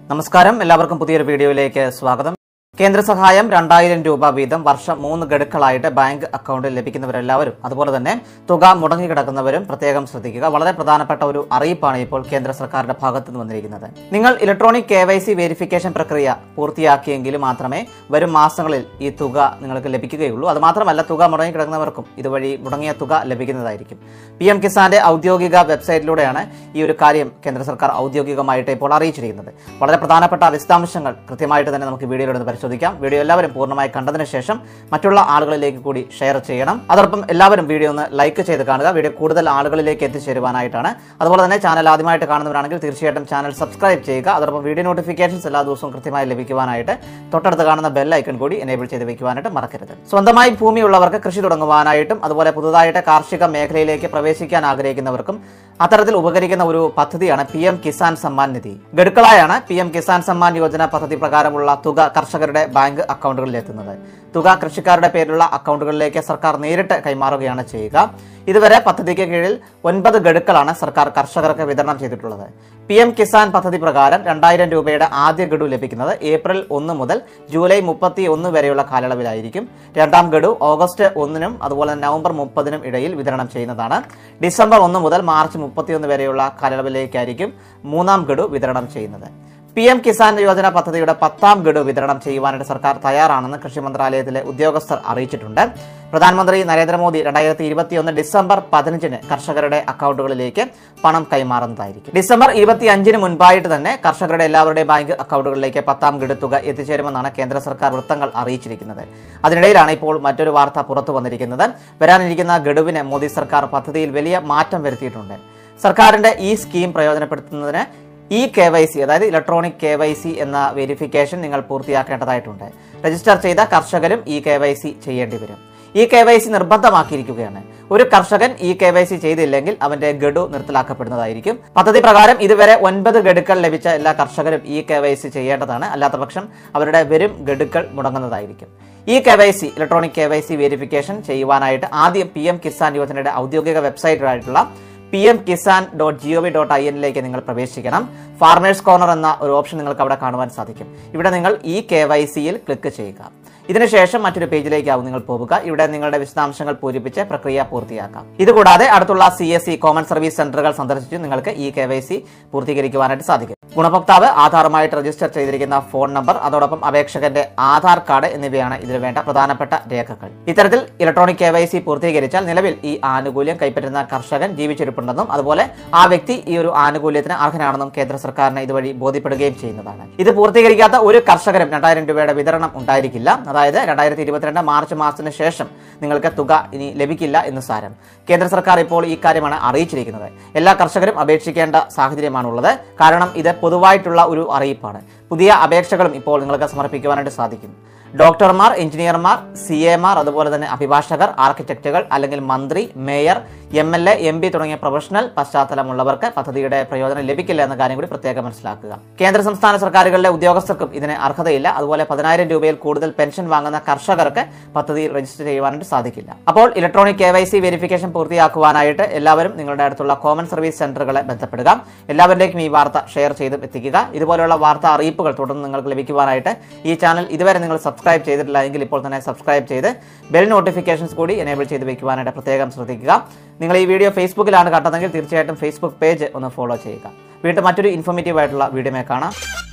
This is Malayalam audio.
നമസ്കാരം എല്ലാവർക്കും പുതിയൊരു വീഡിയോയിലേക്ക് സ്വാഗതം കേന്ദ്ര സഹായം രണ്ടായിരം രൂപ വീതം വർഷം മൂന്ന് ഗഡുക്കളായിട്ട് ബാങ്ക് അക്കൗണ്ടിൽ ലഭിക്കുന്നവരെല്ലാവരും അതുപോലെ തന്നെ തുക മുടങ്ങിക്കിടക്കുന്നവരും പ്രത്യേകം ശ്രദ്ധിക്കുക വളരെ പ്രധാനപ്പെട്ട ഒരു അറിയിപ്പാണ് ഇപ്പോൾ കേന്ദ്ര സർക്കാരിന്റെ ഭാഗത്തു നിന്ന് വന്നിരിക്കുന്നത് നിങ്ങൾ electronic K Y C verification പ്രക്രിയ പൂർത്തിയാക്കിയെങ്കിൽ മാത്രമേ വരും മാസങ്ങളിൽ ഈ തുക നിങ്ങൾക്ക് ലഭിക്കുകയുള്ളൂ അത് മാത്രമല്ല തുക മുടങ്ങിക്കിടക്കുന്നവർക്കും ഇതുവഴി മുടങ്ങിയ തുക ലഭിക്കുന്നതായിരിക്കും പി എം കിസാന്റെ ഔദ്യോഗിക വെബ്സൈറ്റിലൂടെയാണ് ഈ ഒരു കാര്യം കേന്ദ്ര സർക്കാർ ഔദ്യോഗികമായിട്ട് ഇപ്പോൾ അറിയിച്ചിരിക്കുന്നത് വളരെ പ്രധാനപ്പെട്ട വിശദാംശങ്ങൾ കൃത്യമായിട്ട് തന്നെ നമുക്ക് വീഡിയോയിലൂടെ ഒന്ന് പരിശോധിക്കാം വീഡിയോ എല്ലാവരും പൂർണ്ണമായി കണ്ടതിന് ശേഷം മറ്റുള്ള ആളുകളിലേക്ക് കൂടി ഷെയർ ചെയ്യണം അതോടൊപ്പം എല്ലാവരും വീഡിയോ ഒന്ന് ലൈക്ക് ചെയ്ത് കാണുക വീഡിയോ കൂടുതൽ ആളുകളിലേക്ക് എത്തിച്ചേരുവാനായിട്ടാണ് അതുപോലെ തന്നെ ചാനൽ ആദ്യമായിട്ട് കാണുന്നവരാണെങ്കിൽ തീർച്ചയായിട്ടും ചാനൽ സബ്സ്ക്രൈബ് ചെയ്യുക അതോടൊപ്പം വീഡിയോ നോട്ടിഫിക്കേഷൻസ് എല്ലാ ദിവസവും കൃത്യമായി ലഭിക്കുവാനായിട്ട് തൊട്ടടുത്ത് കാണുന്ന ബെൽ ഐക്കൺ കൂടി എനേബിൾ ചെയ്ത് വെക്കുവാനായിട്ട് മറക്കരുത് സ്വന്തമായി ഭൂമിയുള്ളവർക്ക് കൃഷി തുടങ്ങുവാനായിട്ടും അതുപോലെ പുതുതായിട്ട് കാർഷിക മേഖലയിലേക്ക് പ്രവേശിക്കാൻ ആഗ്രഹിക്കുന്നവർക്കും അത്തരത്തിൽ ഉപകരിക്കുന്ന ഒരു പദ്ധതിയാണ് പി എം കിസാൻ സമ്മാൻ നിധി ഗഡുക്കളായാണ് പി എം കിസാൻ സമ്മാൻ യോജന പദ്ധതി പ്രകാരമുള്ള തുക കർഷകരുടെ ബാങ്ക് അക്കൗണ്ടുകളിൽ എത്തുന്നത് തുക കൃഷിക്കാരുടെ പേരിലുള്ള അക്കൗണ്ടുകളിലേക്ക് സർക്കാർ നേരിട്ട് കൈമാറുകയാണ് ചെയ്യുക ഇതുവരെ പദ്ധതിക്ക് കീഴിൽ ഒൻപത് ഗഡുക്കളാണ് സർക്കാർ കർഷകർക്ക് വിതരണം ചെയ്തിട്ടുള്ളത് പി എം കിസാൻ പദ്ധതി പ്രകാരം രണ്ടായിരം രൂപയുടെ ആദ്യ ഗഡു ലഭിക്കുന്നത് ഏപ്രിൽ ഒന്ന് മുതൽ ജൂലൈ മുപ്പത്തി ഒന്ന് വരെയുള്ള കാലയളവിലായിരിക്കും രണ്ടാം ഗഡു ഓഗസ്റ്റ് ഒന്നിനും അതുപോലെ തന്നെ നവംബർ മുപ്പതിനും ഇടയിൽ വിതരണം ചെയ്യുന്നതാണ് ഡിസംബർ ഒന്ന് മുതൽ മാർച്ച് മുപ്പത്തിയൊന്ന് വരെയുള്ള കാലയളവിലേക്കായിരിക്കും മൂന്നാം ഗഡു വിതരണം ചെയ്യുന്നത് പി എം കിസാൻ യോജന പദ്ധതിയുടെ പത്താം ഗഡു വിതരണം ചെയ്യുവാനായിട്ട് സർക്കാർ തയ്യാറാണെന്ന് കൃഷി മന്ത്രാലയത്തിലെ ഉദ്യോഗസ്ഥർ അറിയിച്ചിട്ടുണ്ട് പ്രധാനമന്ത്രി നരേന്ദ്രമോദി രണ്ടായിരത്തി ഇരുപത്തിയൊന്ന് ഡിസംബർ പതിനഞ്ചിന് കർഷകരുടെ അക്കൗണ്ടുകളിലേക്ക് പണം കൈമാറുന്നതായിരിക്കും ഡിസംബർ ഇരുപത്തി അഞ്ചിന് മുൻപായിട്ട് തന്നെ കർഷകരുടെ എല്ലാവരുടെയും ബാങ്ക് അക്കൗണ്ടുകളിലേക്ക് പത്താം ഗഡു തുക എത്തിച്ചേരുമെന്നാണ് കേന്ദ്ര സർക്കാർ വൃത്തങ്ങൾ അറിയിച്ചിരിക്കുന്നത് അതിനിടയിലാണ് ഇപ്പോൾ മറ്റൊരു വാർത്ത പുറത്തു വന്നിരിക്കുന്നത് വരാനിരിക്കുന്ന ഗഡുവിന് മോദി സർക്കാർ പദ്ധതിയിൽ വലിയ മാറ്റം വരുത്തിയിട്ടുണ്ട് സർക്കാരിന്റെ ഈ സ്കീം പ്രയോജനപ്പെടുത്തുന്നതിന് ഈ കെ വൈ സി അതായത് ഇലക്ട്രോണിക് കെ വൈ സി എന്ന വെരിഫിക്കേഷൻ നിങ്ങൾ പൂർത്തിയാക്കേണ്ടതായിട്ടുണ്ട് രജിസ്റ്റർ ചെയ്ത കർഷകരും ഈ കെ വൈ സി ചെയ്യേണ്ടി വരും ഈ കെ വൈ സി നിർബന്ധമാക്കിയിരിക്കുകയാണ് ഒരു കർഷകൻ ഈ കെ വൈ സി ചെയ്തില്ലെങ്കിൽ അവന്റെ ഗഡു നിർത്തലാക്കപ്പെടുന്നതായിരിക്കും പദ്ധതി പ്രകാരം ഇതുവരെ ഒൻപത് ഗഡുക്കൾ ലഭിച്ച എല്ലാ കർഷകരും ഈ കെ വൈ സി ചെയ്യേണ്ടതാണ് അല്ലാത്തപക്ഷം അവരുടെ വരും ഗഡുക്കൾ മുടങ്ങുന്നതായിരിക്കും ഈ K Y C electronic K Y C verification ചെയ്യുവാനായിട്ട് ആദ്യം പി എം കിസാൻ യോജനയുടെ ഔദ്യോഗിക വെബ്സൈറ്റായിട്ടുള്ള P M Kisan dot G O V dot I എന്നിലേക്ക് നിങ്ങൾ പ്രവേശിക്കണം ഫാർമേഴ്സ് കോർണർ എന്ന ഒരു ഓപ്ഷൻ നിങ്ങൾക്ക് അവിടെ കാണുവാൻ സാധിക്കും ഇവിടെ നിങ്ങൾ ഈ കെ വൈ സിയിൽ ക്ലിക്ക് ചെയ്യുക ഇതിനുശേഷം മറ്റൊരു പേജിലേക്കാവും നിങ്ങൾ പോവുക ഇവിടെ നിങ്ങളുടെ വിശദാംശങ്ങൾ പൂരിപ്പിച്ച് പ്രക്രിയ പൂർത്തിയാക്കാം ഇതുകൂടാതെ അടുത്തുള്ള C S C common service സെന്ററുകൾ സന്ദർശിച്ച് നിങ്ങൾക്ക് ഈ കെ വൈ സി പൂർത്തീകരിക്കുവാനായിട്ട് സാധിക്കും ഗുണഭോക്താവ് ആധാറുമായിട്ട് രജിസ്റ്റർ ചെയ്തിരിക്കുന്ന ഫോൺ നമ്പർ അതോടൊപ്പം അപേക്ഷകന്റെ ആധാർ കാർഡ് എന്നിവയാണ് ഇതിന് വേണ്ട പ്രധാനപ്പെട്ട രേഖകൾ ഇത്തരത്തിൽ ഇലക്ട്രോണിക് കെ വൈ സി പൂർത്തീകരിച്ചാൽ നിലവിൽ ഈ ആനുകൂല്യം കൈപ്പറ്റുന്ന കർഷകൻ ജീവിച്ചിരിപ്പുണ്ടെന്നും അതുപോലെ ആ വ്യക്തി ഈ ഒരു ആനുകൂല്യത്തിന് അർഹനാണെന്നും കേന്ദ്ര സർക്കാരിനെ ഇതുവഴി ബോധ്യപ്പെടുകയും ചെയ്യുന്നതാണ് ഇത് പൂർത്തീകരിക്കാത്ത ഒരു കർഷകരും രണ്ടായിരം രൂപയുടെ വിതരണം ഉണ്ടായിരിക്കില്ല അതായത് രണ്ടായിരത്തി ഇരുപത്തിരണ്ട് മാർച്ച് മാസത്തിന് ശേഷം നിങ്ങൾക്ക് തുക ഇനി ലഭിക്കില്ല എന്ന് സാരം കേന്ദ്ര സർക്കാർ ഇപ്പോൾ ഈ കാര്യമാണ് അറിയിച്ചിരിക്കുന്നത് എല്ലാ കർഷകരും അപേക്ഷിക്കേണ്ട സാഹചര്യമാണുള്ളത് കാരണം ഇത് പൊതുവായിട്ടുള്ള ഒരു അറിയിപ്പാണ് പുതിയ അപേക്ഷകളും ഇപ്പോൾ നിങ്ങൾക്ക് സമർപ്പിക്കുവാനായിട്ട് സാധിക്കും ഡോക്ടർമാർ എഞ്ചിനീയർമാർ സി എമാർ അതുപോലെ തന്നെ അഭിഭാഷകർ ആർക്കിടെക്റ്റുകൾ അല്ലെങ്കിൽ മന്ത്രി mayor M L A M P തുടങ്ങിയ പ്രൊഫഷണൽ പശ്ചാത്തലമുള്ളവർക്ക് പദ്ധതിയുടെ പ്രയോജനം ലഭിക്കില്ല എന്ന കാര്യം കൂടി പ്രത്യേകം മനസ്സിലാക്കുക കേന്ദ്ര സംസ്ഥാന സർക്കാരുകളിലെ ഉദ്യോഗസ്ഥർക്കും ഇതിന് അർഹതയില്ല അതുപോലെ പതിനായിരം രൂപയിൽ കൂടുതൽ പെൻഷൻ വാങ്ങുന്ന കർഷകർക്ക് പദ്ധതി രജിസ്റ്റർ ചെയ്യുവാനായിട്ട് സാധിക്കില്ല അപ്പോൾ electronic K Y C verification പൂർത്തിയാക്കുവാനായിട്ട് എല്ലാവരും നിങ്ങളുടെ അടുത്തുള്ള കോമൺ സർവീസ് സെന്ററുകളെ ബന്ധപ്പെടുക എല്ലാവരിലേക്കും ഈ വാർത്ത ഷെയർ ചെയ്ത് എത്തിക്കുക ഇതുപോലെയുള്ള വാർത്താ അറിയിപ്പുകൾ തുടർന്ന് നിങ്ങൾക്ക് ലഭിക്കുവാനായിട്ട് ഈ ചാനൽ ഇതുവരെ നിങ്ങൾ സബ്സ്ക്രൈബ് ചെയ്തിട്ടില്ല എങ്കിൽ ഇപ്പോൾ തന്നെ സബ്സ്ക്രൈബ് ചെയ്ത് ബെൽ നോട്ടിഫിക്കേഷൻസ് കൂടി എനേബിൾ ചെയ്ത് വെക്കുവാനായിട്ട് പ്രത്യേകം ശ്രദ്ധിക്കുക നിങ്ങൾ ഈ വീഡിയോ ഫേസ്ബുക്കിലാണ് കണ്ടതെങ്കിൽ തീർച്ചയായിട്ടും ഫേസ്ബുക്ക് പേജ് ഒന്ന് ഫോളോ ചെയ്യുക വീണ്ടും മറ്റൊരു ഇൻഫോർമേറ്റീവ് ആയിട്ടുള്ള വീഡിയോ കാണാം